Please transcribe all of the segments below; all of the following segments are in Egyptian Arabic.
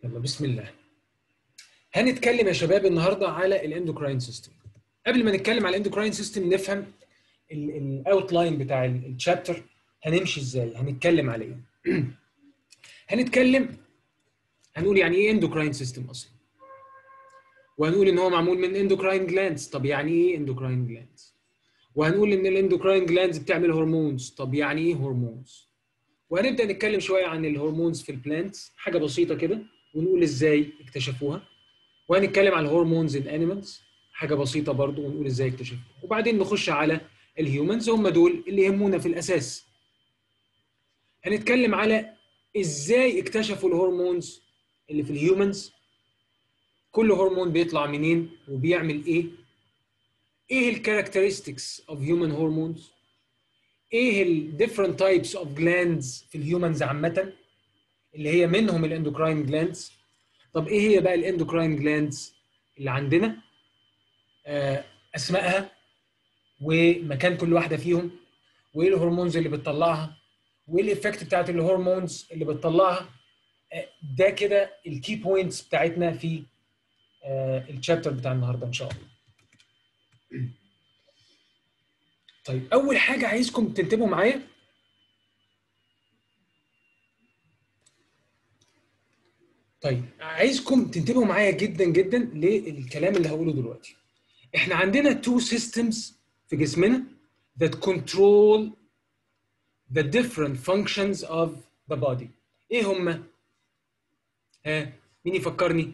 يلا بسم الله هنتكلم يا شباب النهارده على الاندوكراين سيستم قبل ما نتكلم على الاندوكراين سيستم نفهم الاوتلاين بتاع الشابتر هنمشي ازاي هنتكلم على ايه هنتكلم هنقول يعني ايه اندوكراين سيستم اصلا وهنقول ان هو معمول من اندوكراين جلاندز طب يعني ايه اندوكراين جلاندز وهنقول ان الاندوكراين جلاندز بتعمل هرمونز طب يعني ايه هرمونز وهنبدا نتكلم شويه عن الهرمونز في البلانتس حاجه بسيطه كده ونقول ازاي اكتشفوها وهنتكلم على الهرمونز ان انيمالز حاجه بسيطه برضو ونقول ازاي اكتشفوها وبعدين نخش على الهيومنز هم دول اللي يهمونا في الاساس هنتكلم على ازاي اكتشفوا الهرمونز اللي في الهيومنز كل هرمون بيطلع منين وبيعمل ايه ايه الكاركترستكس اوف هيومن هرمونز ايه ال different types of glands في الهيومنز عامه اللي هي منهم الاندوكراين جلاندز طب ايه هي بقى الاندوكراين جلاندز اللي عندنا آه اسمائها ومكان كل واحده فيهم وايه الهرمونز اللي بتطلعها وايه الايفكت بتاعت الهرمونز اللي بتطلعها آه ده كده الكي بوينتس بتاعتنا في آه الشابتر بتاع النهارده ان شاء الله طيب اول حاجه عايزكم تنتبهوا معايا طيب عايزكم تنتبهوا معايا جدا جدا للكلام اللي هقوله دلوقتي احنا عندنا two systems في جسمنا that control the different functions of the body ايه هما ها مين يفكرني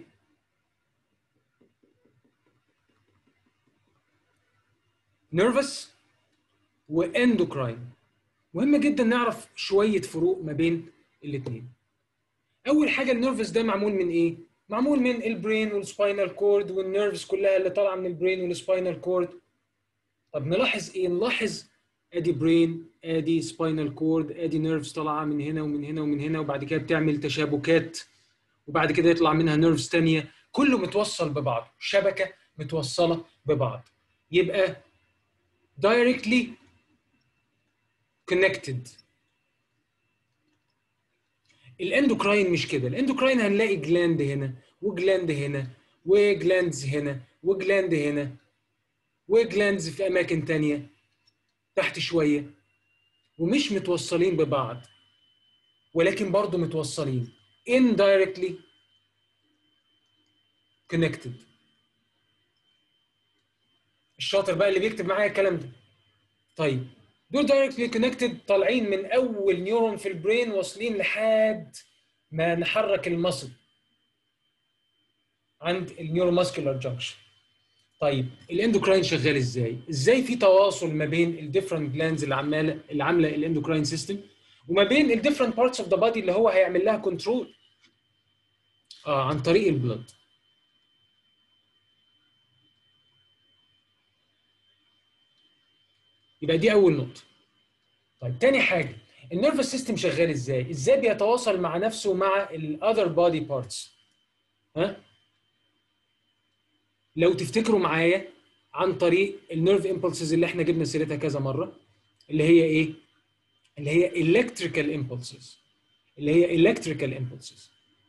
nervous واندوكراين مهم جدا نعرف شويه فروق ما بين الاثنين اول حاجه النيرفس ده معمول من ايه معمول من البرين والسباينال كورد والنيرفز كلها اللي طالعه من البرين والسباينال كورد طب نلاحظ ايه نلاحظ ادي برين ادي سباينال كورد ادي نيرفز طالعه من هنا ومن هنا ومن هنا وبعد كده بتعمل تشابكات وبعد كده يطلع منها نيرفز ثانيه كله متوصل ببعض شبكه متوصله ببعض يبقى directly connected الاندوكراين مش كده الاندوكراين هنلاقي جلاند هنا وجلاند هنا وجلاندز هنا وجلاند هنا وجلاندز في اماكن تانية تحت شوية ومش متوصلين ببعض ولكن برضه متوصلين indirectly connected الشاطر بقى اللي بيكتب معايا الكلام ده طيب دول دايركتلي كونكتد طالعين من اول نيورون في البرين واصلين لحد ما نحرك المصل عند النيورو ماسكولار جانكشن طيب الاندوكراين شغال ازاي ازاي في تواصل ما بين الديفرنت جلاندز اللي عماله اللي عامله الاندوكراين سيستم وما بين الديفرنت بارتس اوف ذا بادي اللي هو هيعمل لها كنترول اه عن طريق البلد يبقى دي اول نقطه طيب تاني حاجه النيرفس سيستم شغال ازاي ازاي بيتواصل مع نفسه مع الاذر بادي بارتس ها لو تفتكروا معايا عن طريق النيرف امبلسز اللي احنا جبنا سيرتها كذا مره اللي هي ايه اللي هي electrical impulses اللي هي electrical impulses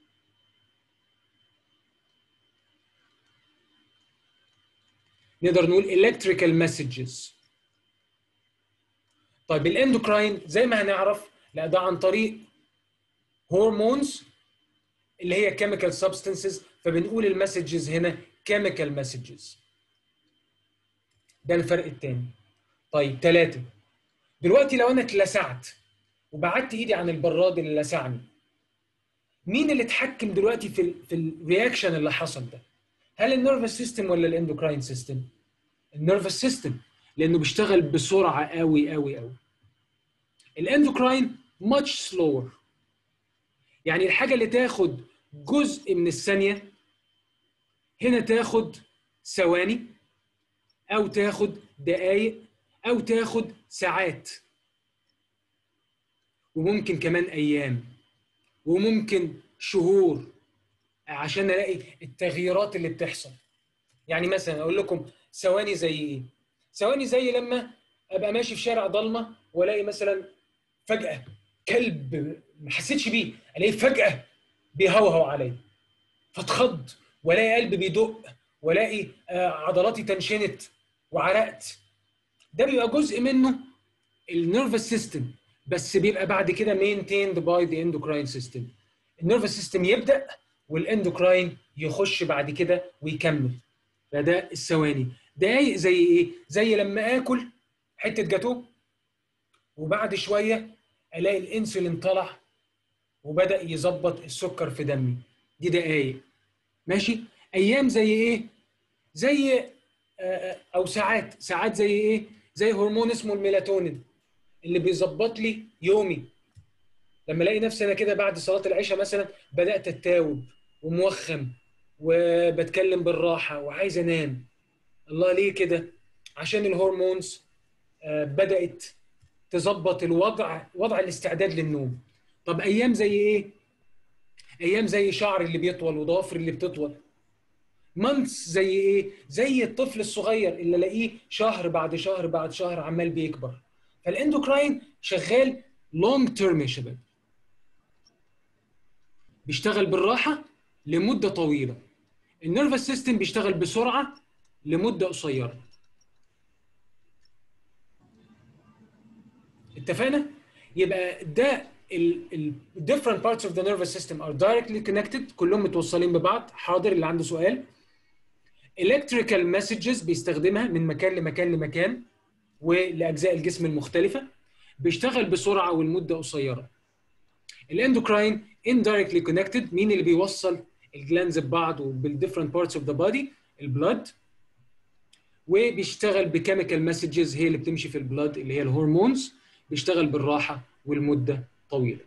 نقدر نقول electrical messages طيب الاندوكراين زي ما هنعرف لا ده عن طريق هرمونز اللي هي كيميكال سبستانسز فبنقول المسجز هنا كيميكال مسجز ده الفرق الثاني طيب ثلاثة دلوقتي لو انا اتلسعت وبعدت ايدي عن البراد اللي لسعني مين اللي اتحكم دلوقتي في ال في الرياكشن اللي حصل ده هل النيرفس سيستم ولا الاندوكراين سيستم النيرفس سيستم لانه بيشتغل بسرعه قوي قوي قوي الاندوكراين much slower يعني الحاجه اللي تاخد جزء من الثانيه هنا تاخد ثواني او تاخد دقائق او تاخد ساعات وممكن كمان ايام وممكن شهور عشان الاقي التغييرات اللي بتحصل يعني مثلا اقول لكم ثواني زي ايه ثواني زي لما ابقى ماشي في شارع ضلمه والاقي مثلا فجاه كلب ما حسيتش بيه الاقيه فجاه بيهوهو عليا فاتخض والاقي قلبي بيدق والاقي آه، عضلاتي تنشنت وعرقت ده بيبقى جزء منه النيرفس سيستم بس بيبقى بعد كده maintained by the endocrine system النيرفس سيستم يبدا والاندوكراين يخش بعد كده ويكمل فده الثواني دقايق زي ايه زي لما اكل حته جاتوه وبعد شويه الاقي الانسولين طلع وبدا يظبط السكر في دمي دي دقايق ماشي ايام زي ايه زي آه، آه، او ساعات ساعات زي ايه زي هرمون اسمه الميلاتونين اللي بيظبط لي يومي لما الاقي نفسي انا كده بعد صلاه العشاء مثلا بدات اتاوب وموخم وبتكلم بالراحه وعايز انام الله ليه كده عشان الهرمونز آه، بدات تظبط الوضع وضع الاستعداد للنوم طب ايام زي ايه ايام زي شعر اللي بيطول وضوافر اللي بتطول مانثs زي ايه زي الطفل الصغير اللي الاقيه شهر بعد شهر بعد شهر عمال بيكبر فالاندوكراين شغال لونج تيرم يا شباب بيشتغل بالراحه لمده طويله النيرفس سيستم بيشتغل بسرعه لمده قصيره اتفقنا يبقى ده ال ال different parts of the nervous system are directly connected كلهم متوصلين ببعض حاضر اللي عنده سؤال electrical messages بيستخدمها من مكان لمكان لمكان ولاجزاء الجسم المختلفه بيشتغل بسرعه والمده قصيره الاندوكراين indirectly connected مين اللي بيوصل الجلانز ببعض وبالديفرنت بارتس اوف ذا بودي البلاد وبيشتغل بكيميكال مسجز هي اللي بتمشي في البلاد اللي هي الهرمونز بيشتغل بالراحه والمده طويله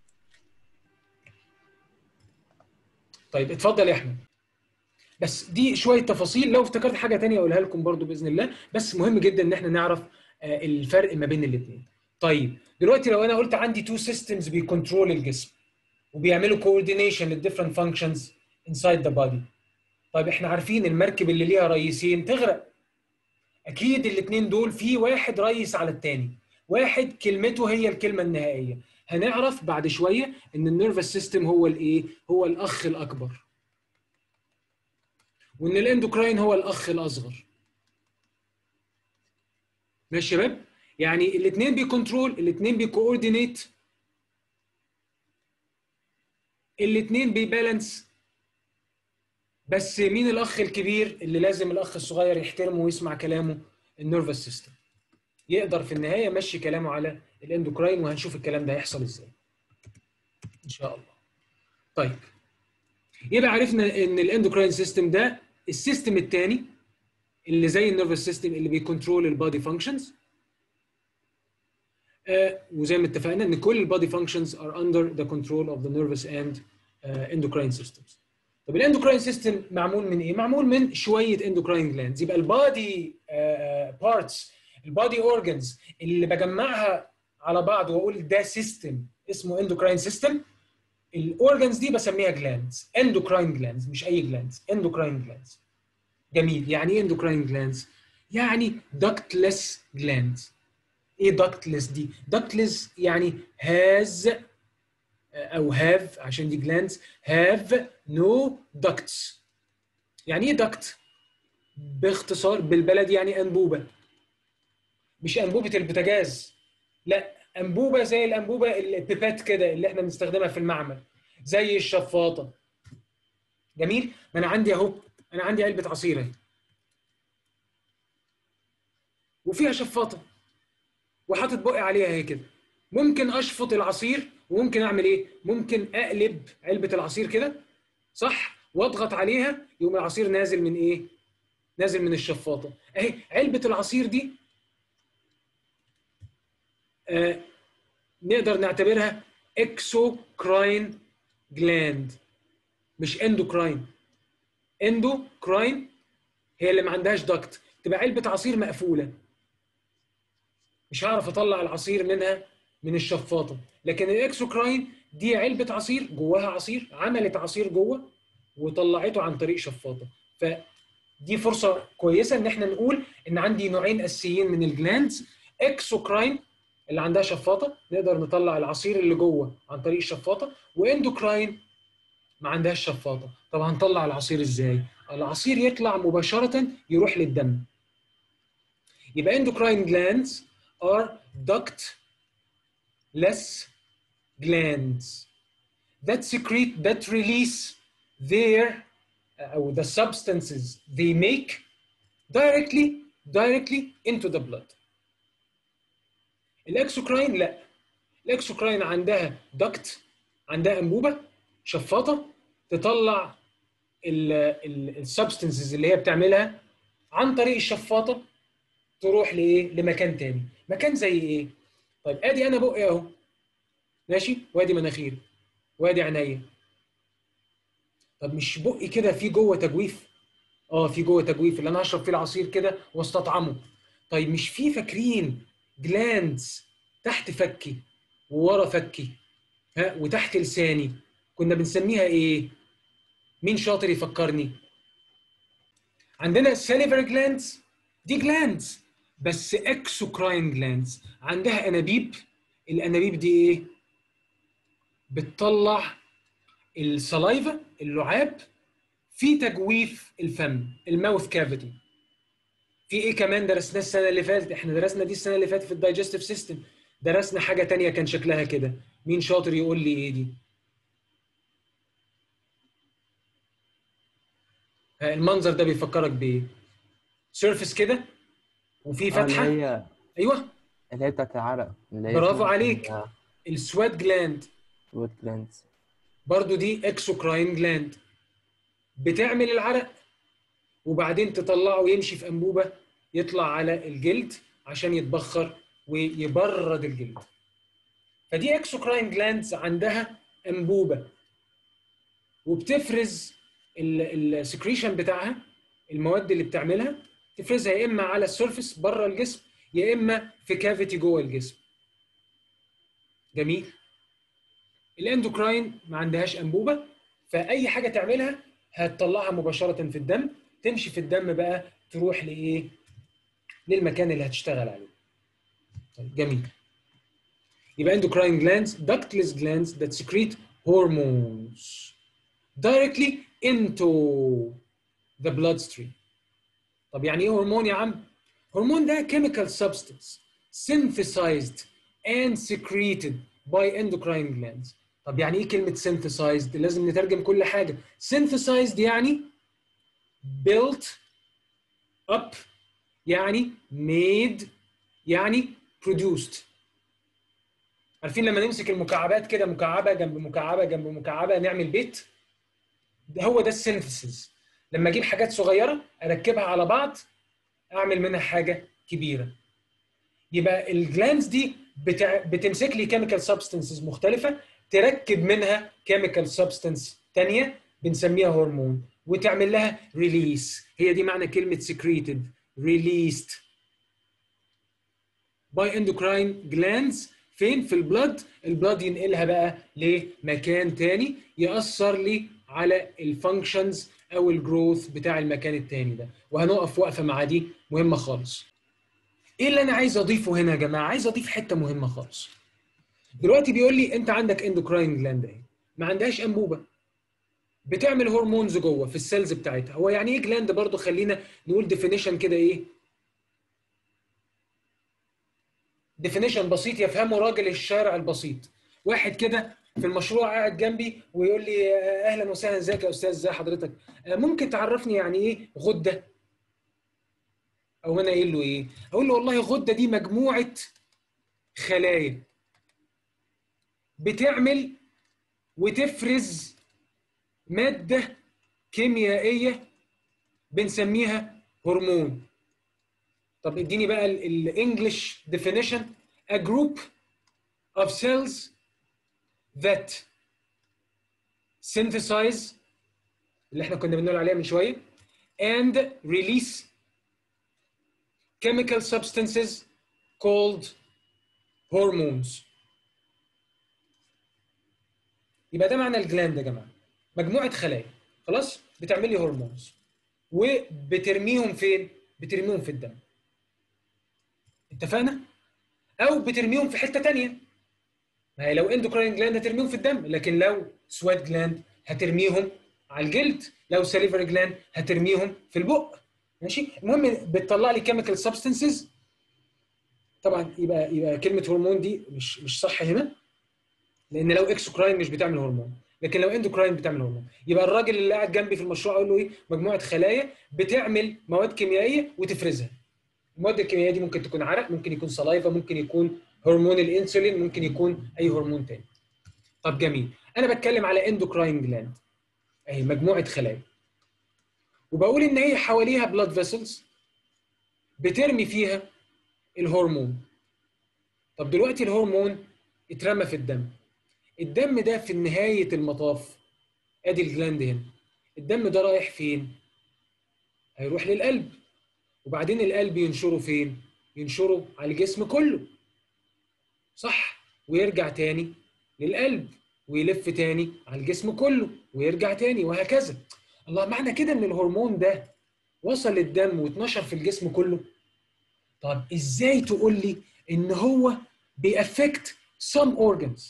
طيب اتفضل يا احمد بس دي شويه تفاصيل لو افتكرت حاجه تانية اقولها لكم برضو باذن الله بس مهم جدا ان احنا نعرف آه، الفرق ما بين الاثنين طيب دلوقتي لو انا قلت عندي تو سيستمز بيكنترول الجسم وبيعملوا كوردينيشن للديفرنت فانكشنز انسايد ذا بودي طيب احنا عارفين المركب اللي ليها رئيسين تغرق اكيد الاثنين دول في واحد رئيس على الثاني واحد كلمته هي الكلمه النهائيه هنعرف بعد شويه ان النيرفس سيستم هو الايه هو الاخ الاكبر وان الاندوكراين هو الاخ الاصغر ماشي يا شباب يعني الاثنين بيكنترول الاثنين بيكوردينيت الاثنين بيبالانس بس مين الاخ الكبير اللي لازم الاخ الصغير يحترمه ويسمع كلامه النيرفس سيستم يقدر في النهايه يمشي كلامه على الاندوكراين وهنشوف الكلام ده هيحصل ازاي ان شاء الله طيب يبقى عرفنا ان الاندوكراين سيستم ده السيستم الثاني اللي زي النيرفس سيستم اللي بيكنترول البادي فانكشنز وزي ما اتفقنا ان كل البادي فانكشنز ار اندر ذا كنترول اوف ذا نيرفس اند اندوكراين سيستمز طب الاندوكراين سيستم معمول من ايه؟ معمول من شويه اندوكراين جلاندز يبقى البادي بارتس البادي اورجنز اللي بجمعها على بعض واقول ده سيستم اسمه اندوكراين سيستم الاورجنز دي بسميها جلاندز اندوكراين جلاندز مش اي جلاندز اندوكراين جلاندز جميل يعني ايه اندوكراين جلاندز؟ يعني ductless جلاندز ايه ductless دي؟ ductless يعني has او have عشان دي glands have no ducts يعني ايه duct؟ باختصار بالبلدي يعني انبوبه مش انبوبه البوتاجاز لا انبوبه زي الانبوبه البيبات كده اللي احنا بنستخدمها في المعمل زي الشفاطه جميل ما انا عندي اهو انا عندي علبه عصير اهي وفيها شفاطه وحاطط بقي عليها اهي كده ممكن اشفط العصير وممكن اعمل ايه ممكن اقلب علبه العصير كده صح واضغط عليها يقوم العصير نازل من ايه نازل من الشفاطه اهي علبه العصير دي آه نقدر نعتبرها اكسوكراين جلاند مش اندوكراين اندوكراين هي اللي ما عندهاش دكت تبقى علبه عصير مقفوله مش هعرف اطلع العصير منها من الشفاطه لكن الاكسوكراين دي علبه عصير جواها عصير عملت عصير جوه وطلعته عن طريق شفاطه فدي فرصه كويسه ان احنا نقول ان عندي نوعين اساسيين من الجلاندز اكسوكراين اللي عندها شفاطه نقدر نطلع العصير اللي جوه عن طريق الشفاطه واندوكراين ما عندهاش شفاطه طب هنطلع العصير ازاي العصير يطلع مباشره يروح للدم يبقى endocrine glands are ductless glands that secrete that release their uh, the substances they make directly directly into the blood الاكسوكراين لا الاكسوكراين عندها دكت عندها انبوبه شفاطه تطلع السبستنسز اللي هي بتعملها عن طريق الشفاطه تروح لايه لمكان تاني مكان زي ايه طيب ادي انا بقي اهو ماشي وادي مناخيري وادي عينيا طب مش بقي كده في جوه تجويف اه في جوه تجويف اللي انا هشرب فيه العصير كده واستطعمه طيب مش في فاكرين جلاندز تحت فكي وورا فكي ها وتحت لساني كنا بنسميها ايه مين شاطر يفكرني عندنا ساليفر جلاندز دي جلاندز بس اكسوكراين جلاندز عندها انابيب الانابيب دي ايه بتطلع السلايفا اللعاب في تجويف الفم الماوث كافيتي في ايه كمان درسناه السنه اللي فاتت احنا درسنا دي السنه اللي فاتت في الدايجستيف سيستم درسنا حاجه تانية كان شكلها كده مين شاطر يقول لي ايه دي المنظر ده بيفكرك بايه سيرفس كده وفي فتحه اللي هي ايوه اللي هي بتاعت العرق اللي هي برافو اسمها- عليك. آه، السوات جلاند ويت جلاندز برضو دي اكسوكراين جلاند بتعمل العرق وبعدين تطلعه يمشي في انبوبه يطلع على الجلد عشان يتبخر ويبرد الجلد فدي اكسوكراين جلاندز عندها انبوبه وبتفرز السكريشن بتاعها المواد اللي بتعملها تفرزها يا اما على السيرفس بره الجسم يا اما في كافيتي جوه الجسم جميل الاندوكراين ما عندهاش انبوبه فاي حاجه تعملها هتطلعها مباشره في الدم تمشي في الدم بقى تروح لايه للمكان اللي هتشتغل عليه طيب جميل يبقى endocrine glands ductless glands that secrete hormones directly into the bloodstream طب يعني ايه هرمون يا عم هرمون ده chemical substance synthesized and secreted by endocrine glands طب يعني ايه كلمة synthesized لازم نترجم كل حاجة synthesized يعني built up يعني made يعني produced عارفين لما نمسك المكعبات كده مكعبة جنب مكعبة جنب مكعبة نعمل بيت ده هو ده السينثيسيس لما اجيب حاجات صغيرة اركبها على بعض اعمل منها حاجة كبيرة يبقى الجلاندز دي بتع... بتمسك لي كيميكال سبستنسز مختلفة تركب منها كيميكال سبستنس تانية بنسميها هرمون وتعمل لها ريليس هي دي معنى كلمة secreted released by endocrine glands فين في البلد البلد ينقلها بقى لمكان تاني يأثر لي على الفانكشنز او الجروث بتاع المكان التاني ده وهنقف وقفه مع دي مهمه خالص ايه اللي انا عايز اضيفه هنا يا جماعه عايز اضيف حته مهمه خالص دلوقتي بيقول لي انت عندك اندوكراين جلاند اهي ما عندهاش انبوبه بتعمل هرمونز جوه في السيلز بتاعتها هو يعني ايه جلاند برضو خلينا نقول ديفينيشن كده ايه ديفينيشن بسيط يفهمه راجل الشارع البسيط واحد كده في المشروع قاعد جنبي ويقول لي آه، اهلا وسهلا ازيك يا استاذ ازي حضرتك آه، ممكن تعرفني يعني ايه غده او انا قايل له ايه اقول له والله غده دي مجموعه خلايا بتعمل وتفرز ماده كيميائيه بنسميها هرمون طب اديني بقى الانجلش definition a group of cells that synthesize اللي احنا كنا بنقول عليها من شويه and release chemical substances called hormones يبقى ده معنى الجلاند يا جماعه مجموعه خلايا خلاص بتعمل لي هرمونز وبترميهم فين بترميهم في الدم اتفقنا او بترميهم في حته تانية ما هي لو اندوكراين جلاند هترميهم في الدم لكن لو سوات جلاند هترميهم على الجلد لو سليفري جلاند هترميهم في البق ماشي المهم بتطلع لي كيميكال سبستنسز طبعا يبقى يبقى كلمه هرمون دي مش مش صح هنا لان لو اكسوكراين مش بتعمل هرمون لكن لو اندوكراين بتعمل هرمون يبقى الراجل اللي قاعد جنبي في المشروع اقول له ايه مجموعه خلايا بتعمل مواد كيميائيه وتفرزها المواد الكيميائيه دي ممكن تكون عرق ممكن يكون سلايفا ممكن يكون هرمون الانسولين ممكن يكون اي هرمون تاني طب جميل انا بتكلم على اندوكراين جلاند اهي مجموعه خلايا وبقول ان هي حواليها بلاد فيسلز بترمي فيها الهرمون طب دلوقتي الهرمون اترمى في الدم الدم ده في نهايه المطاف ادي الجلاند هنا الدم ده رايح فين هيروح للقلب وبعدين القلب ينشره فين ينشره على الجسم كله صح ويرجع تاني للقلب ويلف تاني على الجسم كله ويرجع تاني وهكذا الله معنى كده ان الهرمون ده وصل للدم واتنشر في الجسم كله طب ازاي تقول لي ان هو بيأفكت some organs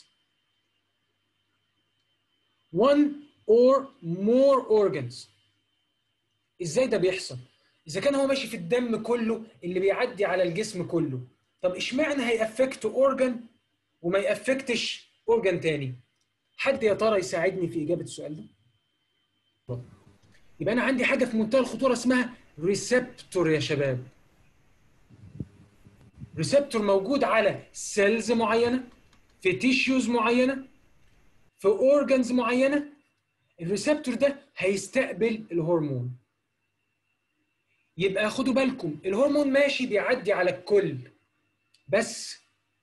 one or more organs ازاي ده بيحصل اذا كان هو ماشي في الدم كله اللي بيعدي على الجسم كله طب اشمعنى هيأفكت اورجن وما يأفكتش اورجن تاني حد يا ترى يساعدني في اجابه السؤال ده يبقى انا عندي حاجه في منتهى الخطوره اسمها ريسبتور يا شباب ريسبتور موجود على سيلز معينه في تيشوز معينه في اورجنز معينه الريسبتور ده هيستقبل الهرمون يبقى خدوا بالكم الهرمون ماشي بيعدي على الكل بس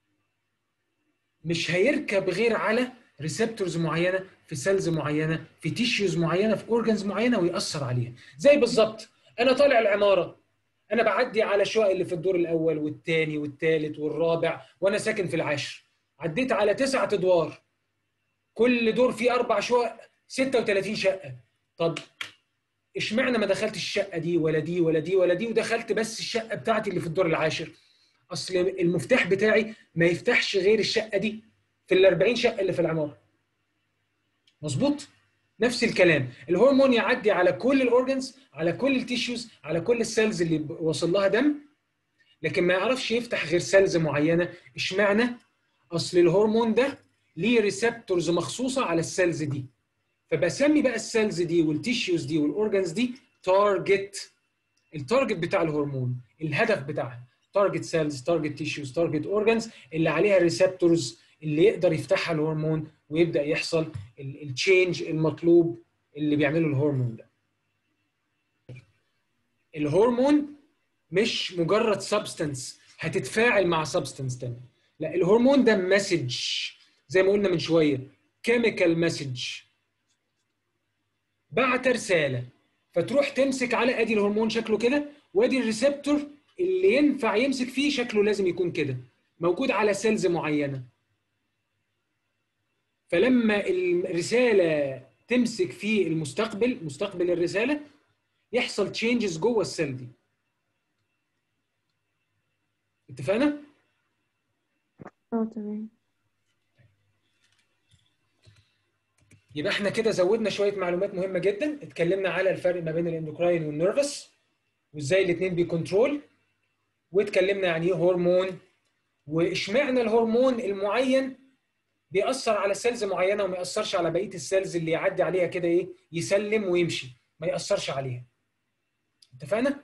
مش هيركب غير على ريسبتورز معينه في سيلز معينه في تيشوز معينه في اورجنز معينه ويأثر عليها زي بالظبط انا طالع العماره انا بعدي على الشقق اللي في الدور الاول والثاني والثالث والرابع وانا ساكن في العاشر عديت على تسعة ادوار كل دور فيه اربع شقق 36 شقه طب اشمعنى ما دخلتش الشقه دي ولا دي ولا دي ولا دي ودخلت بس الشقه بتاعتي اللي في الدور العاشر اصل المفتاح بتاعي ما يفتحش غير الشقه دي في ال 40 شقه اللي في العماره مظبوط نفس الكلام الهرمون يعدي على كل الاورجنز على كل التيشوز على كل السيلز اللي وصل لها دم لكن ما يعرفش يفتح غير سيلز معينه اشمعنى اصل الهرمون ده ليه ريسبتورز مخصوصه على السيلز دي فبسمي بقى السيلز دي والتيشوز دي والاورجنز دي تارجت التارجت بتاع الهرمون الهدف بتاعها تارجت سيلز تارجت تيشوز تارجت اورجنز اللي عليها ريسبتورز اللي يقدر يفتحها الهرمون ويبدا يحصل التشينج المطلوب اللي بيعمله الهرمون ده الهرمون مش مجرد سبستنس هتتفاعل مع سبستنس تاني لا الهرمون ده مسج زي ما قلنا من شويه كيميكال مسج بعت رساله فتروح تمسك على ادي الهرمون شكله كده وادي الريسبتور اللي ينفع يمسك فيه شكله لازم يكون كده موجود على سيلز معينه فلما الرساله تمسك في المستقبل مستقبل الرساله يحصل تشينجز جوه السيل دي اتفقنا؟ اه تمام يبقى احنا كده زودنا شويه معلومات مهمه جدا اتكلمنا على الفرق ما بين الاندوكراين والنيرفس وازاي الاثنين بيكنترول واتكلمنا يعني ايه هرمون واشمعنى الهرمون المعين بيأثر على سيلز معينه وما يأثرش على بقيه السيلز اللي يعدي عليها كده ايه يسلم ويمشي ما يأثرش عليها اتفقنا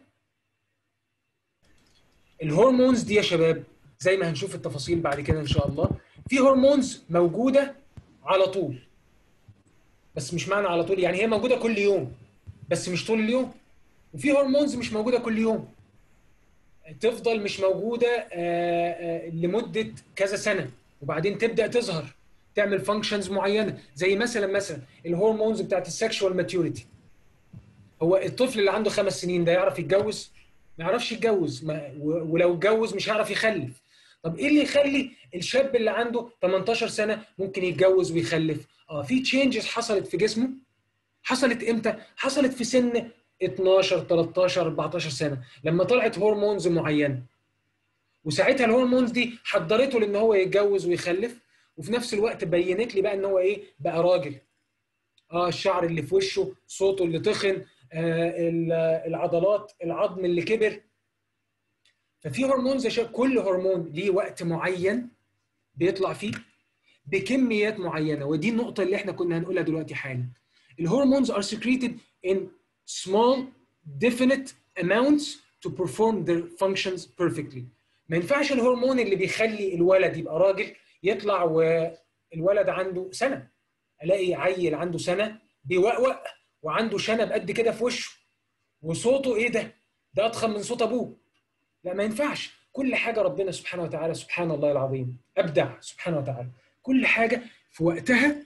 الهرمونز دي يا شباب زي ما هنشوف التفاصيل بعد كده ان شاء الله في هرمونز موجوده على طول بس مش معنى على طول يعني هي موجوده كل يوم بس مش طول اليوم وفي هرمونز مش موجوده كل يوم تفضل مش موجوده آآ آآ لمده كذا سنه وبعدين تبدا تظهر تعمل فانكشنز معينه زي مثلا مثلا الهرمونز بتاعت السكشوال ماتيوريتي هو الطفل اللي عنده خمس سنين ده يعرف يتجوز ما يعرفش يتجوز ما ولو اتجوز مش هيعرف يخلف طب ايه اللي يخلي الشاب اللي عنده 18 سنه ممكن يتجوز ويخلف اه في تشينجز حصلت في جسمه حصلت امتى حصلت في سن 12 13 14 سنه لما طلعت هرمونز معينه وساعتها الهرمونز دي حضرته لان هو يتجوز ويخلف وفي نفس الوقت بينت لي بقى ان هو ايه بقى راجل اه الشعر اللي في وشه صوته اللي تخن آه ال- العضلات العظم اللي كبر ففي هرمونز يا شباب كل هرمون ليه وقت معين بيطلع فيه بكميات معينه ودي النقطه اللي احنا كنا هنقولها دلوقتي حالا الهرمونز are secreted in small definite amounts to perform their functions perfectly ما ينفعش الهرمون اللي بيخلي الولد يبقى راجل يطلع والولد عنده سنه الاقي عيل عنده سنه بيوقوق وعنده شنب قد كده في وشه وصوته ايه ده؟ ده اضخم من صوت ابوه لا ما ينفعش كل حاجه ربنا سبحانه وتعالى سبحان الله العظيم ابدع سبحانه وتعالى كل حاجه في وقتها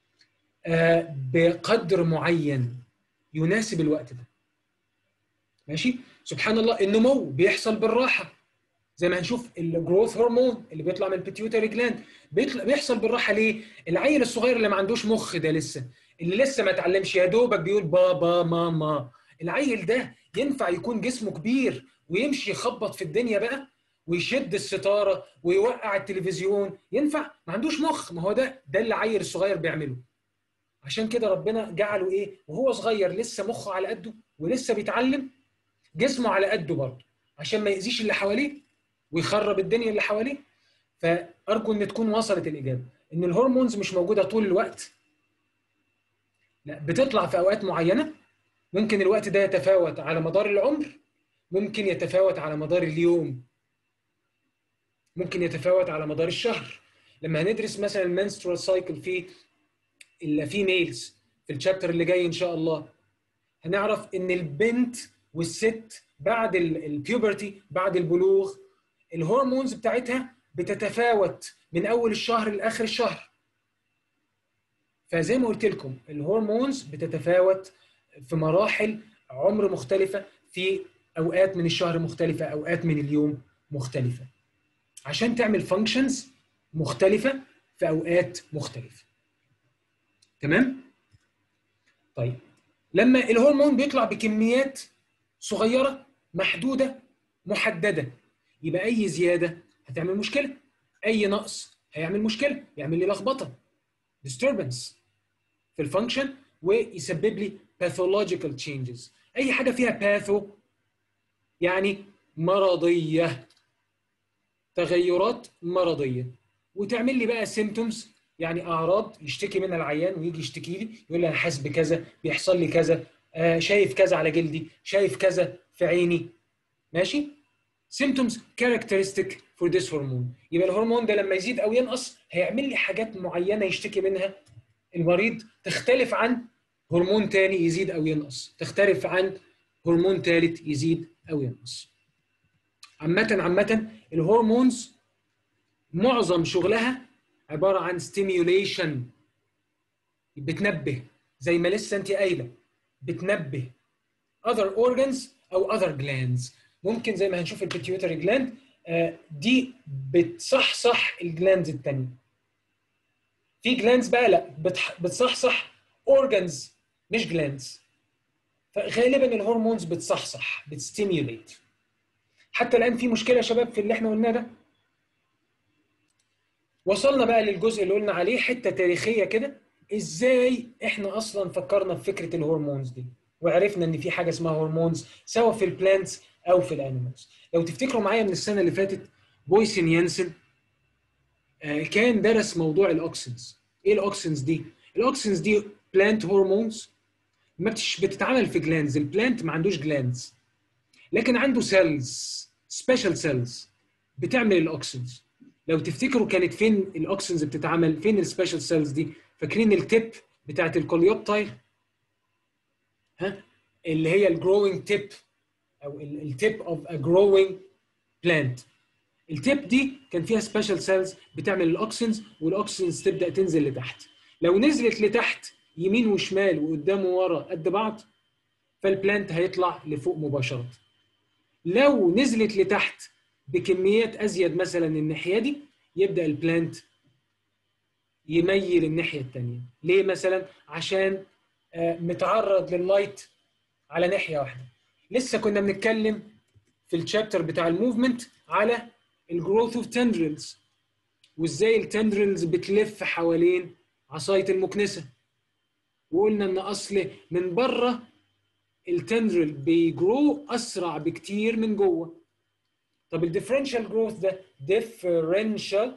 آه، بقدر معين يناسب الوقت ده ماشي سبحان الله النمو بيحصل بالراحه زي ما هنشوف الجروث هرمون اللي بيطلع من البيتيوتري جلاند بيطلع بيحصل بالراحه ليه العيل الصغير اللي ما عندوش مخ ده لسه اللي لسه ما اتعلمش يا دوبك بيقول بابا ماما العيل ده ينفع يكون جسمه كبير ويمشي يخبط في الدنيا بقى ويشد الستاره ويوقع التلفزيون ينفع ما عندوش مخ ما هو ده ده اللي العيل الصغير بيعمله عشان كده ربنا جعله ايه وهو صغير لسه مخه على قده ولسه بيتعلم جسمه على قده برضه عشان ما يأذيش اللي حواليه ويخرب الدنيا اللي حواليه فارجو ان تكون وصلت الاجابه ان الهرمونز مش موجوده طول الوقت لا بتطلع في اوقات معينه ممكن الوقت ده يتفاوت على مدار العمر ممكن يتفاوت على مدار اليوم ممكن يتفاوت على مدار الشهر لما هندرس مثلا المنسترال سايكل في الفيميلز في الشابتر اللي جاي ان شاء الله هنعرف ان البنت والست بعد البيوبرتي بعد البلوغ الهرمونز بتاعتها بتتفاوت من اول الشهر لاخر الشهر فزي ما قلت لكم الهرمونز بتتفاوت في مراحل عمر مختلفه في اوقات من الشهر مختلفه اوقات من اليوم مختلفه عشان تعمل فانكشنز مختلفه في اوقات مختلفه تمام طيب لما الهرمون بيطلع بكميات صغيره محدوده محدده يبقى اي زياده هتعمل مشكله اي نقص هيعمل مشكله يعمل لي لخبطه disturbance في الفانكشن ويسبب لي pathological changes اي حاجه فيها باثو يعني مرضيه تغيرات مرضيه وتعمل لي بقى سيمتومز يعني اعراض يشتكي منها العيان ويجي يشتكي لي يقول لي انا حاسس بكذا بيحصل لي كذا آه شايف كذا على جلدي شايف كذا في عيني ماشي symptoms characteristic for this hormone يبقى الهرمون ده لما يزيد او ينقص هيعمل لي حاجات معينه يشتكي منها المريض تختلف عن هرمون تاني يزيد او ينقص تختلف عن هرمون ثالث يزيد او ينقص عامه عامه الهرمونز معظم شغلها عباره عن stimulation بتنبه زي ما لسه انت قايله بتنبه other organs او other glands ممكن زي ما هنشوف البيتيوتري جلاند دي بتصحصح الجلاندز الثانيه في جلاندز بقى لا بتح- بتصحصح اورجانز مش جلاندز فغالبا الهرمونز بتصحصح بتستيميوليت حتى الان في مشكله يا شباب في اللي احنا قلناه ده وصلنا بقى للجزء اللي قلنا عليه حته تاريخيه كده ازاي احنا اصلا فكرنا في فكره الهرمونز دي وعرفنا ان في حاجه اسمها هرمونز سواء في البلانتس او في الانيمالز لو تفتكروا معايا من السنه اللي فاتت بويسن يانسن آه، كان درس موضوع الاوكسنز ايه الاوكسنز دي الاوكسنز دي بلانت هرمونز ما بتش بتتعمل في جلاندز البلانت ما عندوش جلاندز لكن عنده سيلز سبيشال سيلز بتعمل الاوكسنز لو تفتكروا كانت فين الاوكسنز بتتعمل فين السبيشال سيلز دي فاكرين التيب بتاعت الكوليوبتايل ها اللي هي الجروينج تيب او التيب اوف ا جروينج بلانت التيب دي كان فيها سبيشال سيلز بتعمل الاوكسنز والاوكسنز تبدا تنزل لتحت لو نزلت لتحت يمين وشمال وقدام وورا قد بعض فالبلانت هيطلع لفوق مباشره لو نزلت لتحت بكميات ازيد مثلا الناحيه دي يبدا البلانت يميل الناحيه الثانيه ليه مثلا عشان آه، متعرض لللايت على ناحيه واحده لسه كنا بنتكلم في الشابتر بتاع الموفمنت على الجروث اوف تندرلز وازاي التندرلز بتلف حوالين عصايه المكنسه وقلنا ان اصل من بره التندرل بيجرو اسرع بكتير من جوه طب الديفرنشال جروث ده ديفرنشال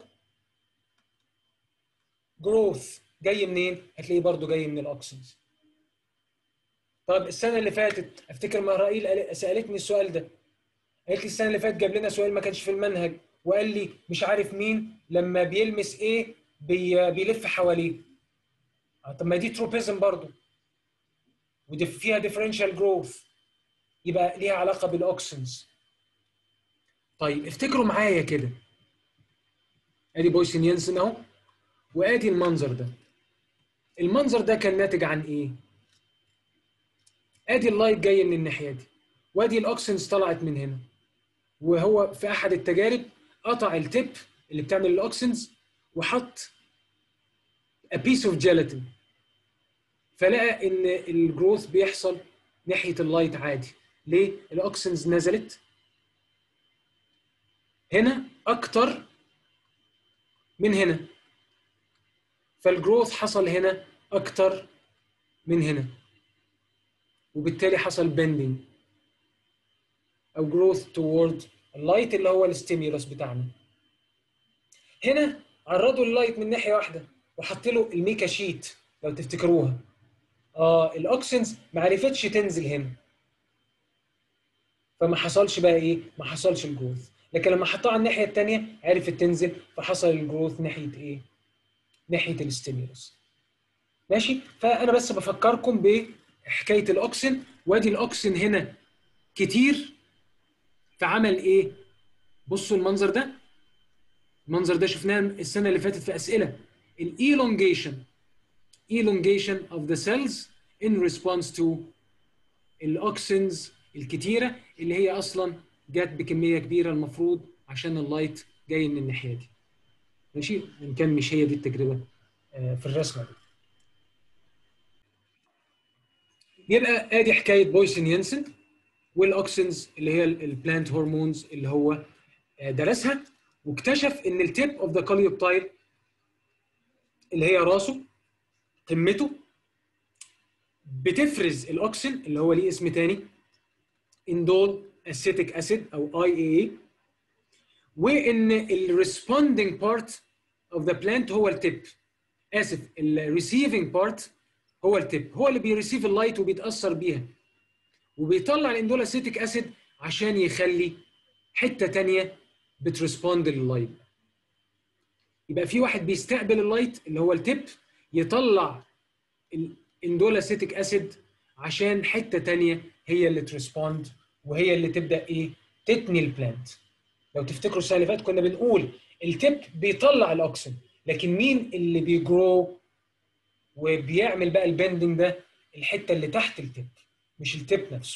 جروث جاي منين؟ هتلاقيه برضو جاي من الاوكسنز طب السنه اللي فاتت افتكر مهرائيل قال- سالتني السؤال ده قالت لي السنه اللي فاتت جاب لنا سؤال ما كانش في المنهج وقال لي مش عارف مين لما بيلمس ايه بي بيلف حواليه آه، طب ما دي تروبيزم برضو ودي فيها ديفرنشال جروث يبقى ليها علاقه بالاوكسنز طيب افتكروا معايا كده ادي بويسن ينسن اهو وادي المنظر ده المنظر ده كان ناتج عن ايه ادي اللايت جاي من الناحيه دي وادي الاوكسنز طلعت من هنا وهو في احد التجارب قطع التب اللي بتعمل الاوكسنز وحط a piece of gelatin فلقى ان الجروث بيحصل ناحيه اللايت عادي ليه الاوكسنز نزلت هنا اكتر من هنا فالجروث حصل هنا اكتر من هنا وبالتالي حصل بندنج او جروث toward اللايت اللي هو الستيمولس بتاعنا هنا عرضوا اللايت من ناحيه واحده وحط له الميكا شيت لو تفتكروها اه الاوكسنز ما عرفتش تنزل هنا فما حصلش بقى ايه ما حصلش الجروث لكن لما حطها على الناحيه الثانيه عرفت تنزل فحصل الجروث ناحيه ايه ناحيه الستيمولس ماشي فانا بس بفكركم بحكايه الاوكسن وادي الاوكسن هنا كتير فعمل ايه بصوا المنظر ده المنظر ده شفناه السنه اللي فاتت في اسئله elongation elongation of the cells in response to الاوكسنز الكتيره اللي هي اصلا جت بكميه كبيره المفروض عشان اللايت جاي من الناحيه دي ماشي ان كان مش هي دي التجربه آه، في الرسمه دي يبقى ادي حكايه بويسن ينسن والاوكسنز اللي هي البلانت هرمونز اللي هو آه، درسها واكتشف ان التيب اوف ذا كاليوبتايل اللي هي راسه قمته بتفرز الاوكسين اللي هو ليه اسم تاني اندول اسيتيك اسيد او اي اي اي وان الريسبوندينج بارت اوف ذا بلانت هو التيب اسف الريسيفنج بارت هو التيب هو اللي بيريسيف اللايت وبيتاثر بيها وبيطلع الاندول اسيتيك اسيد عشان يخلي حته تانية بتريسبوند لللايت يبقى في واحد بيستقبل اللايت اللي هو التيب يطلع الاندولاسيتيك اسيد عشان حته تانية هي اللي تريسبوند وهي اللي تبدا ايه تتني البلانت لو تفتكروا السنه اللي فاتت كنا بنقول التيب بيطلع الاكسجين لكن مين اللي بيجرو وبيعمل بقى البندنج ده الحته اللي تحت التيب مش التيب نفسه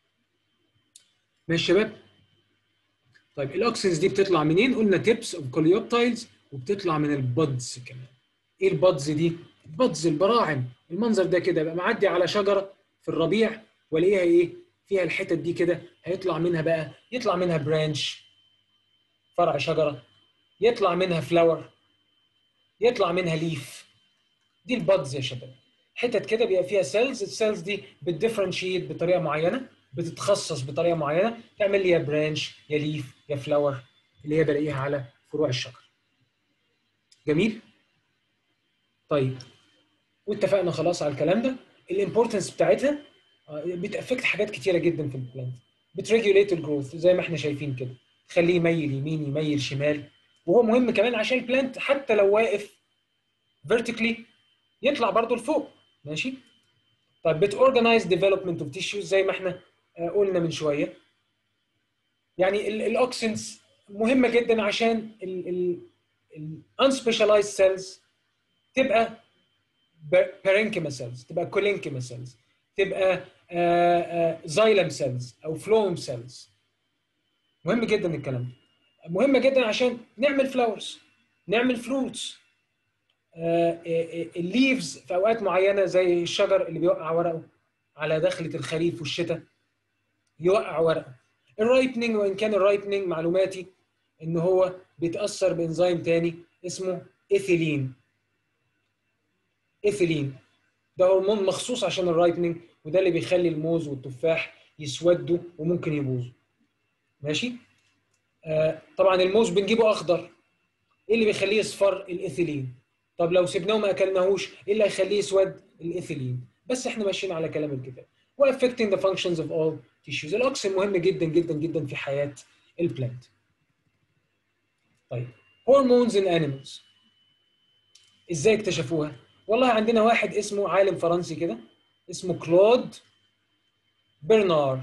ماشي يا شباب طيب الاوكسينز دي بتطلع منين قلنا تيبس اوف كوليوبتايلز وبتطلع من البادز كمان ايه البادز دي البادز البراعم المنظر ده كده بقى معدي على شجره في الربيع والاقيها ايه فيها الحتت دي كده هيطلع منها بقى يطلع منها برانش فرع شجره يطلع منها فلاور يطلع منها ليف دي البادز يا شباب حتت كده بيبقى فيها سيلز السيلز دي بتديفرنشيت بطريقه معينه بتتخصص بطريقه معينه تعمل لي يا برانش يا ليف يا فلاور اللي هي بلاقيها على فروع الشجر جميل طيب واتفقنا خلاص على الكلام ده الامبورتنس بتاعتها بتافكت حاجات كتيره جدا في البلانت بتريجوليت الجروث زي ما احنا شايفين كده تخليه يميل يمين يميل شمال وهو مهم كمان عشان البلانت حتى لو واقف فيرتيكلي يطلع برضو لفوق ماشي طيب بتورجنايز ديفلوبمنت اوف تيشوز زي ما احنا قلنا من شويه يعني الاوكسنز مهمه جدا عشان الانسبيشاليزد سيلز تبقى بارينكيما سيلز تبقى كولينكيما سيلز تبقى زايلم سيلز او فلوم سيلز مهم جدا الكلام ده مهمه جدا عشان نعمل فلاورز نعمل فروتس الليفز في اوقات معينه زي الشجر اللي بيوقع ورقه على دخله الخريف والشتاء يوقع ورقه الرايبنينج وان كان الرايبنينج معلوماتي ان هو بيتاثر بانزيم تاني اسمه ايثيلين ايثيلين ده هرمون مخصوص عشان الرايبنينج وده اللي بيخلي الموز والتفاح يسودوا وممكن يبوظوا ماشي آه طبعا الموز بنجيبه اخضر ايه اللي بيخليه يصفر الايثيلين طب لو سيبناه وما اكلناهوش ايه اللي هيخليه يسود الايثيلين بس احنا ماشيين على كلام الكتاب وافكتنج ذا functions of all tissues الاكسجين مهم جدا جدا جدا في حياه البلانت طيب hormones in animals ازاي اكتشفوها والله عندنا واحد اسمه عالم فرنسي كده اسمه كلود برنار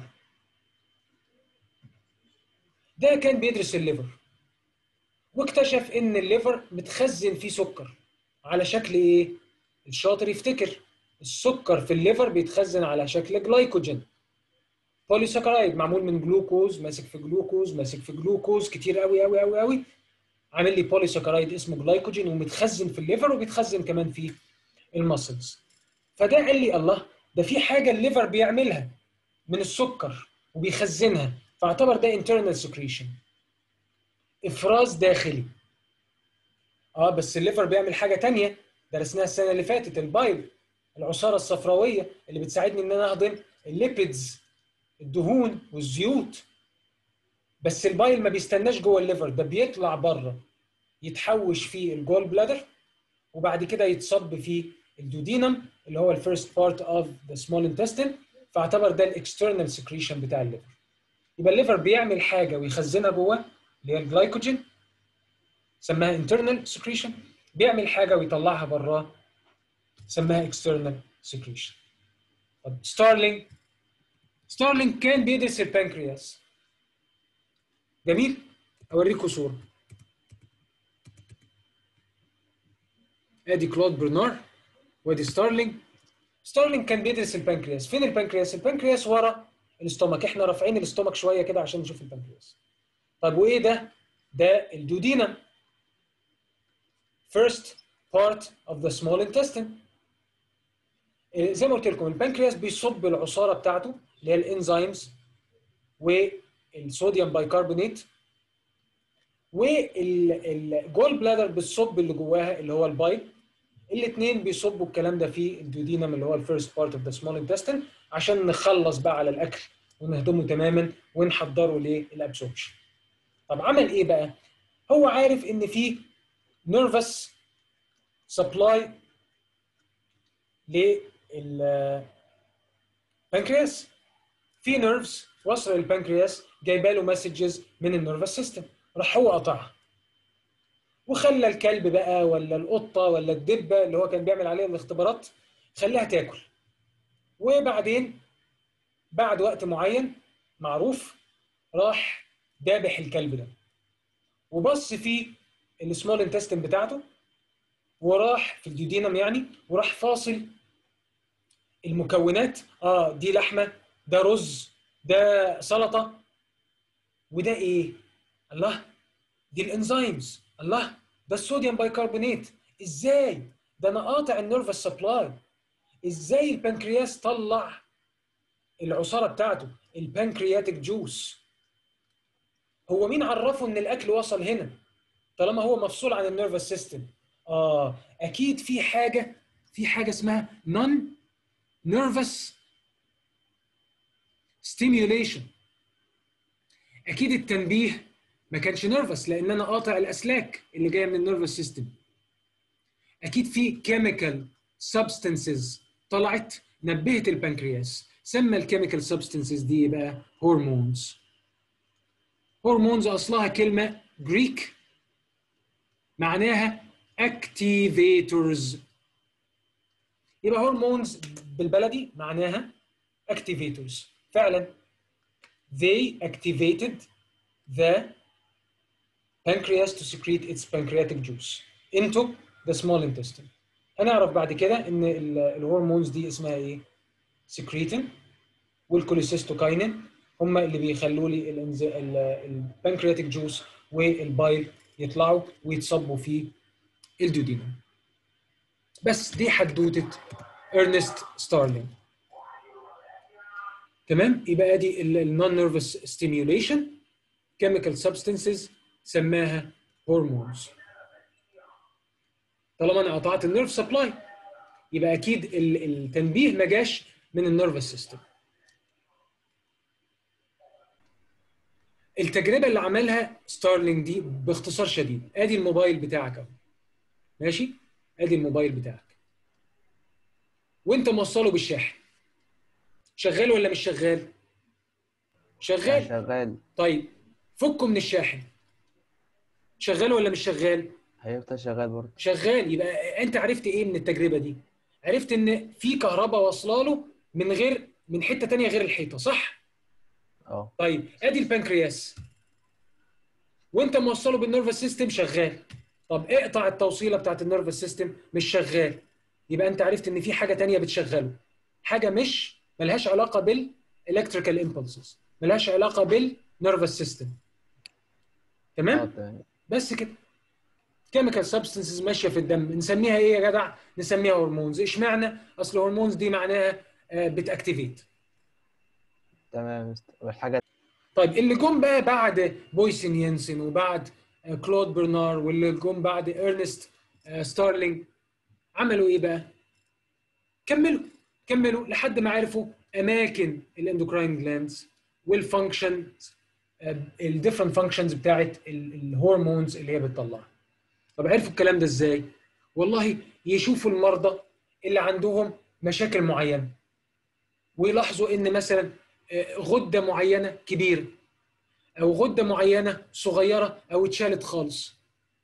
ده كان بيدرس الليفر واكتشف ان الليفر متخزن فيه سكر على شكل ايه الشاطر يفتكر السكر في الليفر بيتخزن على شكل جلايكوجين بوليساكرايد معمول من جلوكوز ماسك في جلوكوز ماسك في جلوكوز كتير قوي قوي قوي قوي عامل لي بوليساكرايد اسمه جلايكوجين ومتخزن في الليفر وبيتخزن كمان في المسلز فده قال لي الله ده في حاجه الليفر بيعملها من السكر وبيخزنها فاعتبر ده internal secretion افراز داخلي اه بس الليفر بيعمل حاجه تانية درسناها السنه اللي فاتت البايل العصاره الصفراويه اللي بتساعدني ان انا اهضم الليبيدز الدهون والزيوت بس البايل ما بيستناش جوه الليفر ده بيطلع بره يتحوش في الجول بلادر وبعد كده يتصب في الدودينم اللي هو الفيرست بارت اوف ذا سمول انتستين فاعتبر ده الاكسترنال سكريشن بتاع الليفر يبقى الليفر بيعمل حاجه ويخزنها جوه اللي هي الجلايكوجين سماها internal secretion بيعمل حاجه ويطلعها براه سماها external secretion طب ستارلينج ستارلينج كان بيدرس البنكرياس جميل اوريكم صوره ادي كلود برنار وادي ستارلينج ستارلينج كان بيدرس البنكرياس فين البنكرياس البنكرياس ورا الاستومك احنا رافعين الاستومك شويه كده عشان نشوف البنكرياس طب وايه ده ده الدودينم first part of the small intestine إيه، زي ما قلت لكم البنكرياس بيصب العصاره بتاعته اللي هي الانزيمز والصوديوم بايكربونات والجول بلادر بتصب اللي جواها اللي هو البايل الاثنين بيصبوا الكلام ده في الدودينم اللي هو الفيرست بارت اوف ذا سمول انتستين عشان نخلص بقى على الاكل ونهضمه تماما ونحضره للابسوربشن طب عمل ايه بقى هو عارف ان في نيرفس سبلاي للبنكرياس في نيرفز وصل للبنكرياس جايبه له مسجز من النيرفس سيستم راح هو قطعها وخلى الكلب بقى ولا القطه ولا الدبه اللي هو كان بيعمل عليها الاختبارات خلاها تاكل وبعدين بعد وقت معين معروف راح دابح الكلب ده وبص في السمول انتستين بتاعته وراح في الديودينم يعني وراح فاصل المكونات اه دي لحمه ده رز ده سلطه وده ايه الله دي الانزيمز الله ده الصوديوم بايكربونات ازاي ده انا قاطع النيرفس سبلاي ازاي البنكرياس طلع العصاره بتاعته البنكرياتيك جوس هو مين عرفه ان الاكل وصل هنا طالما هو مفصول عن النيرفس سيستم اه اكيد في حاجه في حاجه اسمها نون نيرفس ستيميوليشن اكيد التنبيه ما كانش نيرفس لان انا قاطع الاسلاك اللي جايه من النيرفس سيستم اكيد في كيميكال سبستانسز طلعت نبهت البنكرياس سمى الكيميكال سبستانسز دي بقى هرمونز هرمونز اصلها كلمه جريك معناها activators يبقى هرمونز بالبلدي معناها activators فعلا they activated the pancreas to secrete its pancreatic juice into the small intestine هنعرف بعد كده ان ال- الهرمونز دي اسمها ايه secretin والكوليسيستوكاينين هم اللي بيخلوا لي البنكرياتيك جوس والبايل يطلعوا ويتصبوا في الدودينم بس دي حدوته ارنست ستارلينج تمام يبقى ادي النون نيرفس ستيميوليشن كيميكال سبستانسز سماها هرمونز طالما انا قطعت النيرف سبلاي يبقى اكيد ال- التنبيه ما جاش من النيرفس سيستم التجربه اللي عملها ستارلينج دي باختصار شديد ادي الموبايل بتاعك اهو ماشي ادي الموبايل بتاعك وانت موصله بالشاحن شغال ولا مش شغال شغال شغال طيب فكه من الشاحن شغال ولا مش شغال هيفضل شغال برضه شغال يبقى انت عرفت ايه من التجربه دي عرفت ان في كهرباء واصله له من غير من حته تانية غير الحيطه صح اه طيب ادي البنكرياس وانت موصله بالنيرفس سيستم شغال طب اقطع التوصيله بتاعت النيرفس سيستم مش شغال يبقى انت عرفت ان في حاجه تانية بتشغله حاجه مش ملهاش علاقه بالالكتريكال امبulses ملهاش علاقه بالنيرفس سيستم اه تمام تمام بس كده كيميكال سبستنسز ماشيه في الدم نسميها ايه يا جدع نسميها هرمونز اشمعنى اصل هرمونز دي معناها آه، بتاكتيفيت تمام يا مستر. والحاجة طيب اللي جم بقى بعد بويسن ينسن وبعد آه، كلود برنار واللي جم بعد ارنست آه، ستارلينج عملوا ايه بقى؟ كملوا كملوا لحد ما عرفوا اماكن الاندوكراين جلاندز والفانكشنز الديفرنت فانكشنز بتاعت الهرمونز اللي هي بتطلعها. طب عرفوا الكلام ده ازاي؟ والله يشوفوا المرضى اللي عندهم مشاكل معينه ويلاحظوا ان مثلا آه، غده معينه كبيره او غده معينه صغيره او اتشالت خالص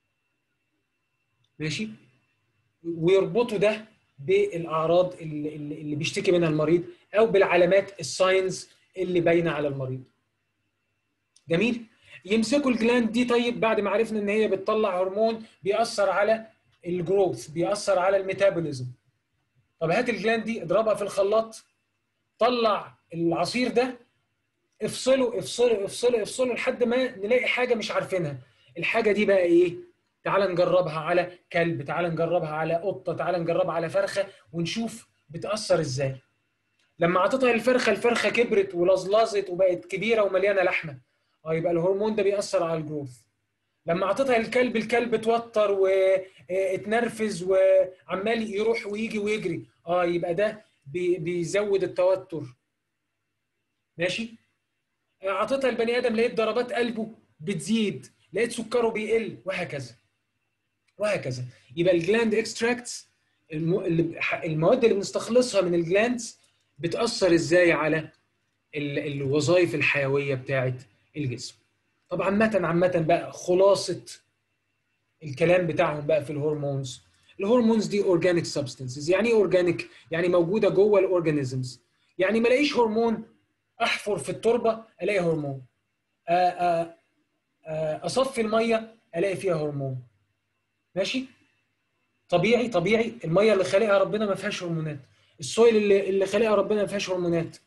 ماشي ويربطوا ده بالاعراض اللي, اللي اللي بيشتكي منها المريض او بالعلامات الساينز اللي باينه على المريض جميل يمسكوا الجلاند دي طيب بعد ما عرفنا ان هي بتطلع هرمون بيأثر على الجروث بيأثر على الميتابوليزم طب هات الجلاند دي اضربها في الخلاط طلع العصير ده افصله افصله افصله افصله لحد ما نلاقي حاجه مش عارفينها الحاجه دي بقى ايه تعال نجربها على كلب تعال نجربها على قطه تعال نجربها على فرخه ونشوف بتاثر ازاي لما اعطيتها الفرخه الفرخه كبرت ولزلزت وبقت كبيره ومليانه لحمه اه يبقى الهرمون ده بيأثر على الجروث لما اعطيتها الكلب الكلب اتوتر واتنرفز وعمال يروح ويجي ويجري اه يبقى ده بي- بيزود التوتر ماشي اعطيتها البني ادم لقيت ضربات قلبه بتزيد لقيت سكره بيقل وهكذا وهكذا يبقى الجلاند اكستراكتس المواد اللي بنستخلصها من الجلاندز بتاثر ازاي على ال- الوظائف الحيويه بتاعه الجسم طب عامه عامه بقى خلاصه الكلام بتاعهم بقى في الهرمونز الهرمونز دي اورجانيك سبستانسز يعني ايه اورجانيك يعني موجوده جوه الاورجانيزمز يعني ما الاقيش هرمون احفر في التربه الاقي هرمون آ- آ- آ- اصفي الميه الاقي فيها هرمون ماشي طبيعي طبيعي الميه اللي خالقها ربنا ما فيهاش هرمونات السويل اللي اللي خالقها ربنا ما فيهاش هرمونات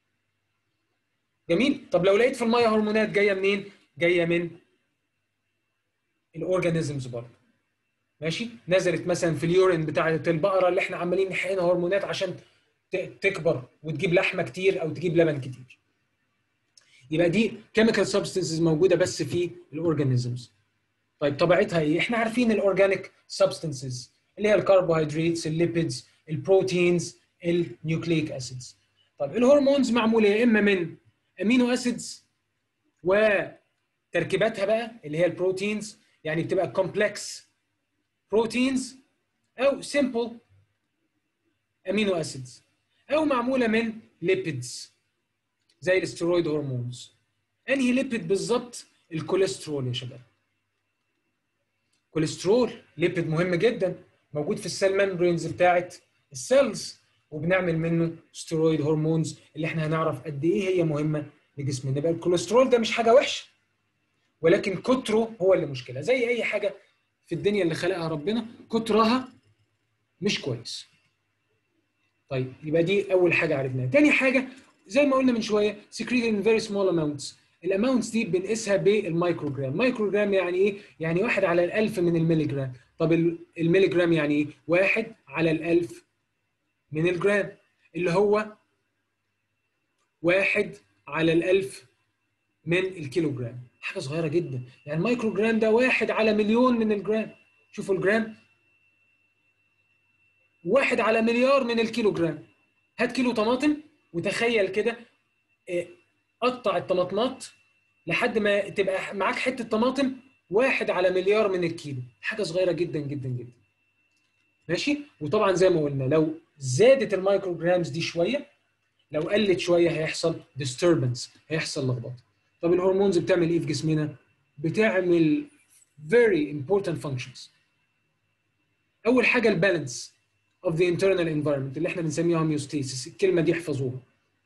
جميل طب لو لقيت في الميه هرمونات جايه منين جايه من الاورجانيزمز برضه ماشي نزلت مثلا في اليورين بتاعه البقره اللي احنا عمالين نحقنها هرمونات عشان ت- تكبر وتجيب لحمه كتير او تجيب لبن كتير يبقى دي كيميكال سبستنسز موجوده بس في الاورجانيزمز طيب طبيعتها ايه احنا عارفين الاورجانيك سبستنسز اللي هي الكربوهيدراتس الليبيدز البروتينز النيوكليك اسيدز طيب الهرمونز معموله يا اما من امينو اسيدز وتركيباتها بقى اللي هي البروتينز يعني بتبقى كومبلكس بروتينز او سمبل امينو اسيدز او معموله من ليبيدز زي الاسترويد هرمونز انهي ليبيد بالظبط الكوليسترول يا شباب كوليسترول ليبيد مهم جدا موجود في السيل ممبرينز بتاعت السيلز وبنعمل منه ستيرويد هرمونز اللي احنا هنعرف قد ايه هي مهمه لجسمنا يبقى الكوليسترول ده مش حاجه وحشه ولكن كتره هو اللي مشكله زي اي حاجه في الدنيا اللي خلقها ربنا كترها مش كويس طيب يبقى دي اول حاجه عرفناها تاني حاجه زي ما قلنا من شويه secreted in very small amounts الاماونتس دي بنقيسها بالمايكروجرام مايكروجرام يعني ايه يعني واحد على الالف من المليجرام طب ال- المليجرام يعني ايه واحد على الالف من الجرام اللي هو واحد على الالف من الكيلوجرام حاجه صغيره جدا يعني المايكروجرام ده واحد على مليون من الجرام شوفوا الجرام واحد على مليار من الكيلو جرام هات كيلو طماطم وتخيل كده آه، قطع الطماطمات لحد ما تبقى معاك حته طماطم واحد على مليار من الكيلو حاجه صغيره جدا جدا جدا ماشي وطبعا زي ما قلنا لو زادت المايكرو جرامز دي شويه لو قلت شويه هيحصل disturbance هيحصل لخبطه طب الهرمونز بتعمل ايه في جسمنا بتعمل very important functions اول حاجه البالانس of the internal environment اللي احنا بنسميها homeostasis الكلمه دي احفظوها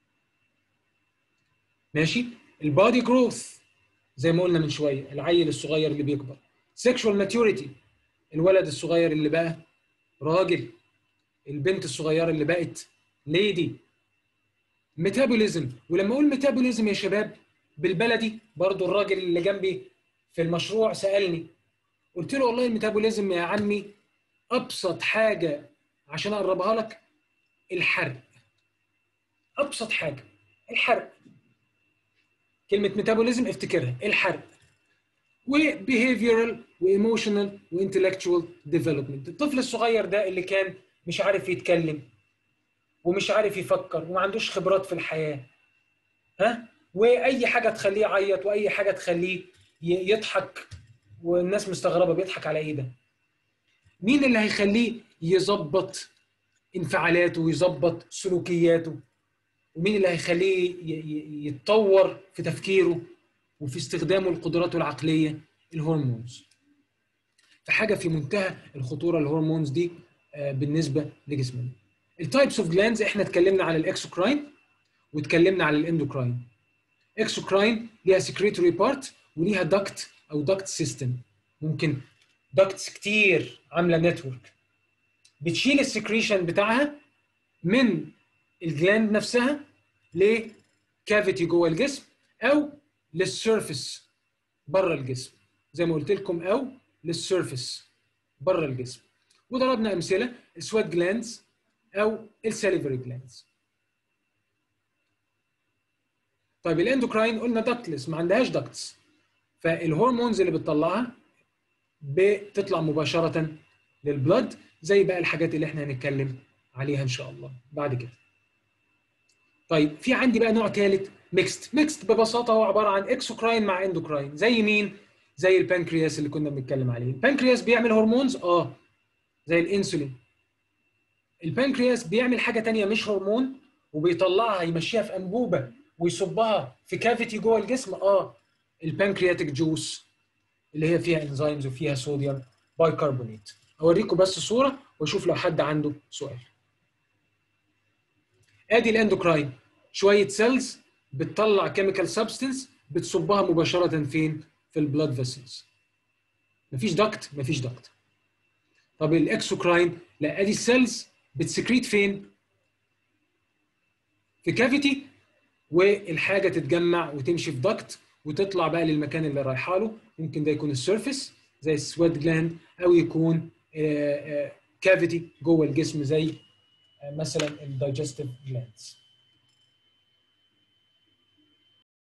ماشي البادي جروث زي ما قلنا من شويه العيل الصغير اللي بيكبر sexual maturity الولد الصغير اللي بقى راجل البنت الصغيره اللي بقت ليدي ميتابوليزم ولما اقول ميتابوليزم يا شباب بالبلدي برضو الراجل اللي جنبي في المشروع سالني قلت له والله الميتابوليزم يا عمي ابسط حاجه عشان اقربها لك الحرق ابسط حاجه الحرق كلمه ميتابوليزم افتكرها الحرق وبيهيفيرال وايموشنال وانتلكتشوال ديفلوبمنت الطفل الصغير ده اللي كان مش عارف يتكلم ومش عارف يفكر وما عندوش خبرات في الحياه ها واي حاجه تخليه يعيط واي حاجه تخليه ي- يضحك والناس مستغربه بيضحك على ايه ده مين اللي هيخليه يظبط انفعالاته ويظبط سلوكياته ومين اللي هيخليه ي- ي- يتطور في تفكيره وفي استخدامه لقدراته العقليه الهرمونز فحاجه في منتهى الخطوره الهرمونز دي آه، بالنسبه لجسمنا التايبس اوف جلاندز احنا اتكلمنا على الاكسوكراين واتكلمنا على الاندوكراين اكسوكراين ليها سكريتوري بارت وليها دكت او دكت سيستم ممكن دكتس كتير عامله نتورك بتشيل السكريشن بتاعها من الجلاند نفسها لكافيتي جوه الجسم او للسيرفس بره الجسم زي ما قلت لكم او للسيرفس بره الجسم وضربنا امثله السويت جلاندز او الساليفري جلاندز طيب الاندوكراين قلنا دكتلس ما عندهاش دكتس فالهرمونز اللي بتطلعها بتطلع مباشره للبلد زي بقى الحاجات اللي احنا هنتكلم عليها ان شاء الله بعد كده طيب في عندي بقى نوع ثالث ميكست ميكست ببساطه هو عباره عن اكسوكراين مع اندوكراين زي مين زي البنكرياس اللي كنا بنتكلم عليه البنكرياس بيعمل هرمونز اه زي الانسولين البنكرياس بيعمل حاجه تانية مش هرمون وبيطلعها يمشيها في انبوبه ويصبها في كافيتي جوه الجسم اه البنكرياتيك جوس اللي هي فيها انزيمز وفيها صوديوم بايكربونات اوريكم بس صوره واشوف لو حد عنده سؤال ادي الاندوكراين شويه سيلز بتطلع كيميكال سبستنس بتصبها مباشره فين في البلاد فيسلز مفيش دكت مفيش دكت طب الاكسوكراين لا ادي السيلز بتسكريت فين في كافيتي والحاجه تتجمع وتمشي في دكت وتطلع بقى للمكان اللي رايحه له ممكن ده يكون السيرفيس زي السويت جلاند او يكون كافيتي جوه الجسم زي آه، مثلا الدايجستيف جلاندز